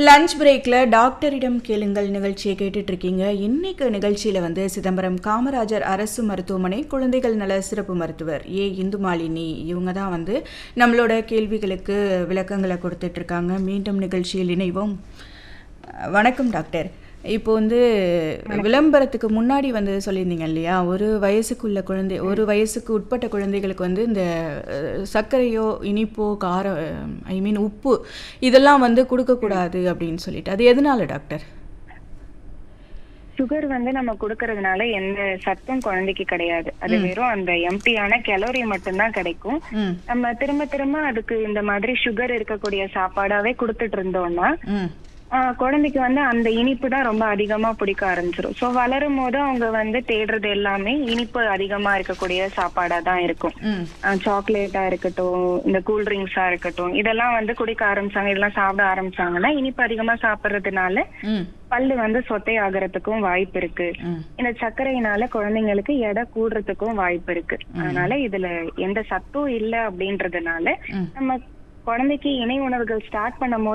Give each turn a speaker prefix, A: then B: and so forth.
A: Lunch பிரேக்கில் டாக்டரிடம் கேளுங்கள் நிகழ்ச்சியை கேட்டுட்டு இருக்கீங்க இன்னைக்கு நிகழ்ச்சியில் வந்து சிதம்பரம் காமராஜர் அரசு மருத்துவமனை குழந்தைகள் நல சிறப்பு மருத்துவர் ஏ இந்துமாலினி இவங்க தான் வந்து நம்மளோட கேள்விகளுக்கு விளக்கங்களை கொடுத்துட்டு இருக்காங்க மீண்டும் நிகழ்ச்சியில் இணைவோம் வணக்கம் டாக்டர் இப்போ வந்து விளம்பரத்துக்கு முன்னாடி வந்து சொல்லியிருந்தீங்க இல்லையா ஒரு வயசுக்குள்ள குழந்தை ஒரு வயசுக்கு உட்பட்ட குழந்தைகளுக்கு வந்து இந்த அஹ், சர்க்கரையோ இனிப்போ காரம் ஐ மீன் உப்பு இதெல்லாம் வந்து கொடுக்கக்கூடாது அப்படின்னு சொல்லிட்டு அது எதனால டாக்டர்
B: சுகர் வந்து நம்ம கொடுக்கறதுனால எந்த சத்தும் குழந்தைக்கு கிடையாது அது வெறும் அந்த எம்டியான கலோரி மட்டும்தான் கிடைக்கும்
A: ம்
B: நம்ம திரும்ப திரும்ப அதுக்கு இந்த மாதிரி சுகர் இருக்கக்கூடிய சாப்பாடாவே கொடுத்துட்டு இருந்தோம்னா
A: ம்
B: ஆஹ் குழந்தைக்கு வந்து அந்த இனிப்பு தான் ரொம்ப அதிகமா பிடிக்க ஆரம்பிச்சிடும் ஸோ வளரும் போது அவங்க வந்து தேடுறது எல்லாமே இனிப்பு அதிகமா இருக்கக்கூடிய சாப்பாடா தான் இருக்கும்
A: ம்
B: சாக்லேட்டா இருக்கட்டும் இந்த கூல் ட்ரிங்க்ஸா இருக்கட்டும் இதெல்லாம் வந்து குடிக்க ஆரம்பிச்சாங்க இதெல்லாம் சாப்பிட ஆரம்பிச்சாங்கன்னா இனிப்பு அதிகமா சாப்பிடுறதுனால
A: ம்
B: பல்லு வந்து சொத்தை ஆகுறதுக்கும் வாய்ப்பு இருக்கு
A: ம்
B: இந்த சர்க்கரையினால குழந்தைங்களுக்கு எடை கூடுறதுக்கும் வாய்ப்பு இருக்கு அதனால இதுல எந்த சத்தும் இல்ல அப்படின்றதுனால
A: ம்.
B: நம்ம குழந்தைக்கு இணை உணவுகள் ஸ்டார்ட் பண்ணும்